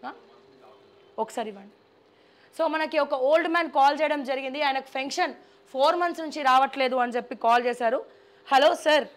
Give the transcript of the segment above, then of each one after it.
ఆ? ఒకసారి ఇవ్వండి సో మనకి ఒక ఓల్డ్ మ్యాన్ కాల్ చేయడం జరిగింది ఆయనకు ఫెన్షన్ ఫోర్ మంత్స్ నుంచి రావట్లేదు అని చెప్పి కాల్ చేశారు హలో సార్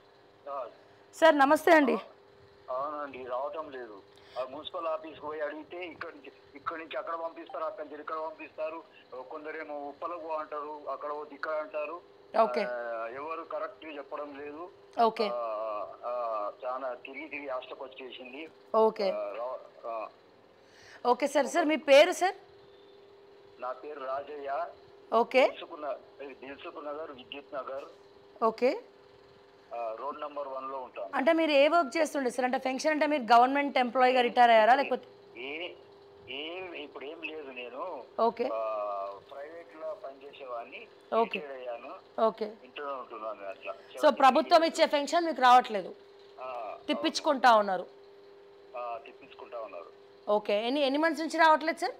సార్ నమస్తే అండి అవునండి రావటం లేదు ఆ మున్సిపల్ ఆఫీస్కి పోయి అడిగితే ఇక్కడ నుంచి ఇక్కడ నుంచి అక్కడ పంపిస్తారు అక్కడ నుంచి ఇక్కడ పంపిస్తారు కొందరేమో ఉప్పలకు అంటారు అక్కడ పోతే ఇక్కడ అంటారు ఓకే ఆ, ఎవరు కరెక్ట్ చెప్పడం లేదు ఓకే ఆ, ఆ, చాలా తిరిగి తిరిగి హాస్టల్కి వచ్చేసింది ఓకే ఆ, రా- ఆ, ఓకే సార్ సార్ మీ పేరు సార్ నా పేరు రాజయ్య ఓకే దిల్సుకున్న దిల్సుకు నగర్ విద్యుత్ నగర్ ఓకే ఆ, రోడ్ నంబర్ వన్ లో ఉంటాను అంటే మీరు ఏ వర్క్ చేస్తుండే సార్ అంటే ఫెన్షన్ అంటే మీరు గవర్నమెంట్ ఎంప్లాయీగా రిటైర్ అయ్యారా లేకపోతే ఏ ఏం ఇప్పుడు ఏం లేదు నేను ఓకే ప్రైవేట్ లో పనిచేసేవాడిని ఓకే. రిటైర్ అయ్యాను ఓకే ఇంట్లో ఉంటున్నాను అట్లా సో ప్రభుత్వం ఇచ్చే ఫెన్షన్ మీకు రావట్లేదు ఆ, తిప్పించుకుంటా ఉన్నారు ఆ, తిప్పించుకుంటా ఉన్నారు ఓకే ఎన్ని ఎన్ని మంత్స్ నుంచి రావట్లేదు సార్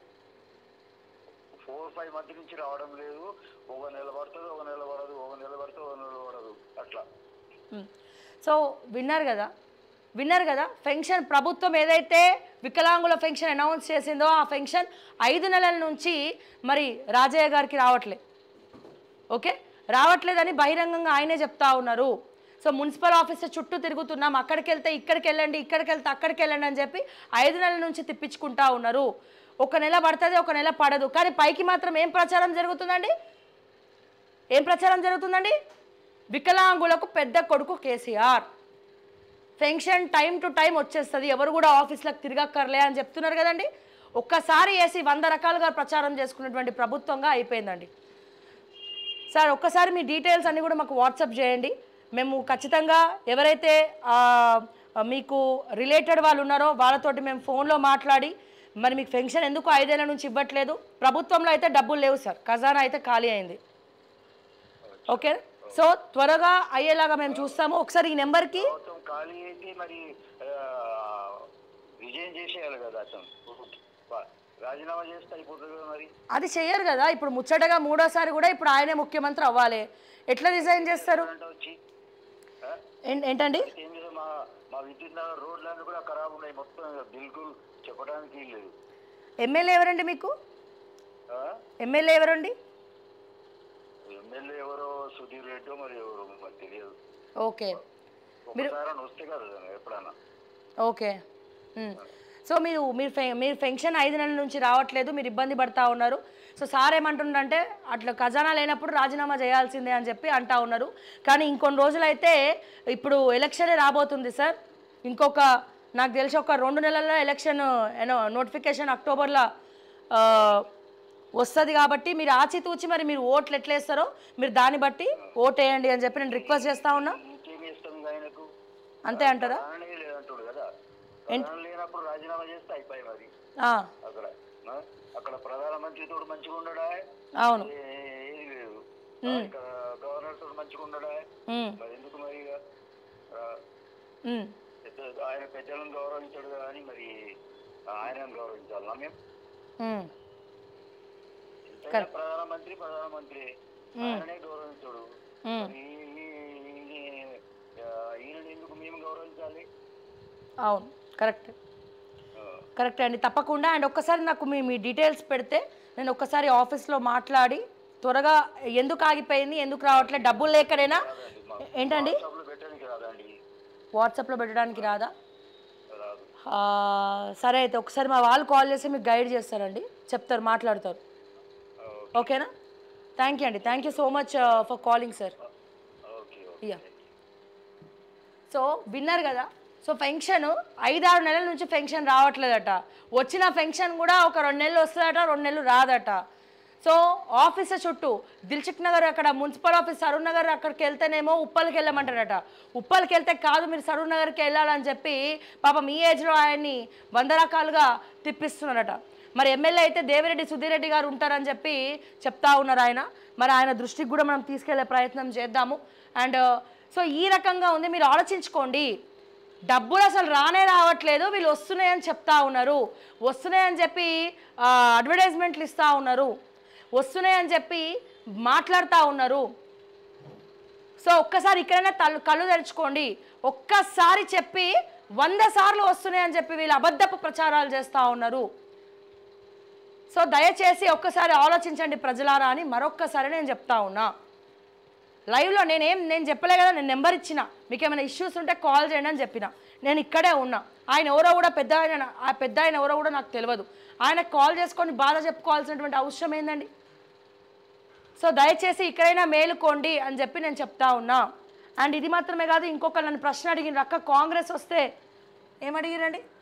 ఫోర్ ఫైవ్ మంత్ నుంచి రావడం లేదు ఒక నెల పడుతుంది ఒక నెల పడదు ఒక నెల పడుతుంది ఒక నెల పడదు అట్లా మ్. సో విన్నారు కదా విన్నారు కదా ఫెన్షన్ ప్రభుత్వం ఏదైతే వికలాంగుల ఫెన్షన్ అనౌన్స్ చేసిందో ఆ ఫెన్షన్ ఐదు నెలల నుంచి మరి రాజయ్య గారికి రావట్లే ఓకే రావట్లేదని బహిరంగంగా ఆయనే చెప్తా ఉన్నారు సో మున్సిపల్ ఆఫీసర్ చుట్టూ తిరుగుతున్నాం అక్కడికి వెళ్తే ఇక్కడికి వెళ్ళండి ఇక్కడికి వెళ్తే అక్కడికి వెళ్ళండి అని చెప్పి ఐదు నెలల నుంచి తిప్పించుకుంటా ఉన్నారు ఒక నెల పడుతుంది ఒక నెల పడదు కానీ పైకి మాత్రం ఏం ప్రచారం జరుగుతుందండి ఏం ప్రచారం జరుగుతుందండి వికలాంగులకు పెద్ద కొడుకు KCR pension time to time వచ్చేస్తుంది ఎవరు కూడా ఆఫీస్లకు తిరగక్కర్లే అని చెప్తున్నారు కదండి ఒక్కసారి వేసి వంద రకాలుగా ప్రచారం చేసుకున్నటువంటి ప్రభుత్వంగా అయిపోయిందండి సార్ ఒక్కసారి మీ డీటెయిల్స్ అన్నీ కూడా మాకు వాట్సాప్ చేయండి మేము ఖచ్చితంగా ఎవరైతే ఆ, మీకు రిలేటెడ్ వాళ్ళు ఉన్నారో వాళ్ళతోటి మేము ఫోన్లో మాట్లాడి మరి మీకు పెన్షన్ ఎందుకు ఐదేళ్ల నుంచి ఇవ్వట్లేదు ప్రభుత్వంలో అయితే డబ్బులు లేవు సార్ ఖజానా అయితే ఖాళీ అయింది ఓకే సో త్వరగా అయ్యేలాగా మేము చూస్తాము ఒకసారి ఈ నెంబర్కి ప్రభుత్వం ఖాళీ అయితే మరి విజయం చేసేయాలి కదా అతను వా- రాజీనామా చేస్తే అయిపోతుంది కదా మరి అది చెయ్యరు కదా ఇప్పుడు ముచ్చటగా మూడోసారి కూడా ఇప్పుడు ఆయనే ముఖ్యమంత్రి అవ్వాలి ఎట్లా రిజైన్ చేస్తారు అంటే వచ్చి ఆ? ఏం- ఏంటండి ఏం లేదు మా మా విద్యుత్ నగర్ రోడ్లన్నీ కూడా ఖరాబ్ ఉన్నాయి మొత్తం బిల్కుల్ చెప్పడానికి లేదు ఎమ్మెల్యే ఎవరండి మీకు ఆ? ఎమ్మెల్యే ఎవరండి ఎమ్మెల్యే ఎవరో సుధీర్ రెడ్డి మరి ఎవరో మరి తెలియదు ఓకే ఒకసారి అని వస్తే కదా ఎప్పుడన్నా ఓకే మ్. సో మీరు మీరు ఫె- మీరు పెన్షన్ ఐదు నెలల నుంచి రావట్లేదు మీరు ఇబ్బంది పడతా ఉన్నారు సో సార్ ఏమంటుండంటే అట్లా ఖజానా లేనప్పుడు రాజీనామా చేయాల్సిందే అని చెప్పి అంటా ఉన్నారు కానీ ఇంకొన్ని రోజులైతే ఇప్పుడు ఎలక్షనే రాబోతుంది సార్ ఇంకొక నాకు తెలిసి ఒక రెండు నెలల్లో ఎలక్షన్ నోటిఫికేషన్ అక్టోబర్లో వస్తుంది కాబట్టి మీరు ఆచితూచి మరి మీరు ఓట్లు ఎట్లా వేస్తారో మీరు దాన్ని బట్టి ఓట్ వేయండి అని చెప్పి నేను రిక్వెస్ట్ చేస్తా ఉన్నా ఇంకేం చేస్తాం ఇంకా ఆయనకు అంతే అంటారా ప్రాణమే లేదంటాడు కదా ప్రాణం లేనప్పుడు రాజీనామా చేస్తే అయిపోయి మరి ఆ, అక్కడ ఆ? అక్కడ ప్రధానమంత్రి తోడు మంచిగా ఉండడా అవును ఏ- ఏది లేదు ఇక్కడ గవర్నర్ తోడు మంచిగా ఉండడా మ్, మరి ఎందుకు మరి ఇక? ఆ, మ్. పెద్ద ఆయన పెద్దలను గౌరవించాడు కానీ మరి ఆయన గౌరవించాలి మేము మ్, ఎంతైనా ప్రధానమంత్రి ప్రధానమంత్రి ఆయననే గౌరవించాడు మ్. మరి ఈ- ఈ- ఆ, ఈయనని ఎందుకు మేము గౌరవించాలి అవును కరెక్ట్ ఆ, కరెక్ట్ అండి తప్పకుండా అండ్ ఒక్కసారి నాకు మీ మీ డీటెయిల్స్ పెడితే నేను ఒక్కసారి ఆఫీస్లో మాట్లాడి త్వరగా ఎందుకు ఆగిపోయింది ఎందుకు రావట్లేదు డబ్బులు లేకనేనా కాదండి, మా ఏంటండి వాట్సాప్లో పెట్టడానికి రాదండి వాట్సాప్లో పెట్టడానికి రాదా రాదు ఆ, సరే అయితే ఒకసారి మా వాళ్ళు కాల్ చేసి మీకు గైడ్ చేస్తారండి చెప్తారు మాట్లాడతారు ఆ, ఓకేనా థ్యాంక్ యూ అండి thank you so much for calling sir okay okay ya so విన్నారు కదా సో పెన్షన్ ఐదారు నెలల నుంచి పెన్షన్ రావట్లేదట వచ్చిన పెన్షన్ కూడా ఒక రెండు నెలలు వస్తుందట రెండు నెలలు రాదట సో ఆఫీసర్ చుట్టూ దిల్చుక్ నగర్ అక్కడ మున్సిపల్ ఆఫీస్ సరూర్ నగర్ అక్కడికి వెళ్తేనేమో ఉప్పల్కి వెళ్ళమంటారట ఉప్పల్కి వెళ్తే కాదు మీరు సరూర్ నగర్కి వెళ్ళాలని చెప్పి పాపం ఈ ఏజ్లో ఆయన్ని వంద రకాలుగా తిప్పిస్తున్నారట మరి ఎమ్మెల్యే అయితే దేవిరెడ్డి సుధీర్ రెడ్డి గారు ఉంటారని చెప్పి చెప్తా ఉన్నారు ఆయన మరి ఆయన దృష్టికి కూడా మనం తీసుకెళ్లే ప్రయత్నం చేద్దాము అండ్ సో ఈ రకంగా ఉంది మీరు ఆలోచించుకోండి డబ్బులు అసలు రానే రావట్లేదు వీళ్ళు వస్తున్నాయని చెప్తా ఉన్నారు వస్తున్నాయని చెప్పి ఆ, అడ్వర్టైజ్మెంట్లు ఇస్తూ ఉన్నారు వస్తున్నాయని చెప్పి మాట్లాడుతూ ఉన్నారు సో ఒక్కసారి ఇక్కడైనా తల్లు కళ్ళు తెరుచుకోండి ఒక్కసారి చెప్పి వంద సార్లు వస్తున్నాయని చెప్పి వీళ్ళు అబద్ధపు ప్రచారాలు చేస్తూ ఉన్నారు సో దయచేసి ఒక్కసారి ఆలోచించండి ప్రజలారా అని మరొక్కసారి నేను చెప్తా ఉన్నా లైవ్లో నేనేం నేను చెప్పలే కదా నేను నెంబర్ ఇచ్చిన మీకు ఏమైనా ఇష్యూస్ ఉంటే కాల్ చేయండి అని చెప్పిన నేను ఇక్కడే ఉన్నా ఆయన ఎవరో కూడా పెద్ద ఆయన ఆ పెద్ద ఆయన ఎవరో కూడా నాకు తెలియదు ఆయన కాల్ చేసుకొని బాధ చెప్పుకోవాల్సినటువంటి అవసరం ఏందండి సో దయచేసి ఇక్కడైనా మేలుకోండి అని చెప్పి నేను చెప్తా ఉన్నా అండ్ ఇది మాత్రమే కాదు ఇంకొక నన్ను ప్రశ్న అడిగిన అక్క కాంగ్రెస్ వస్తే ఏమడిగిరండి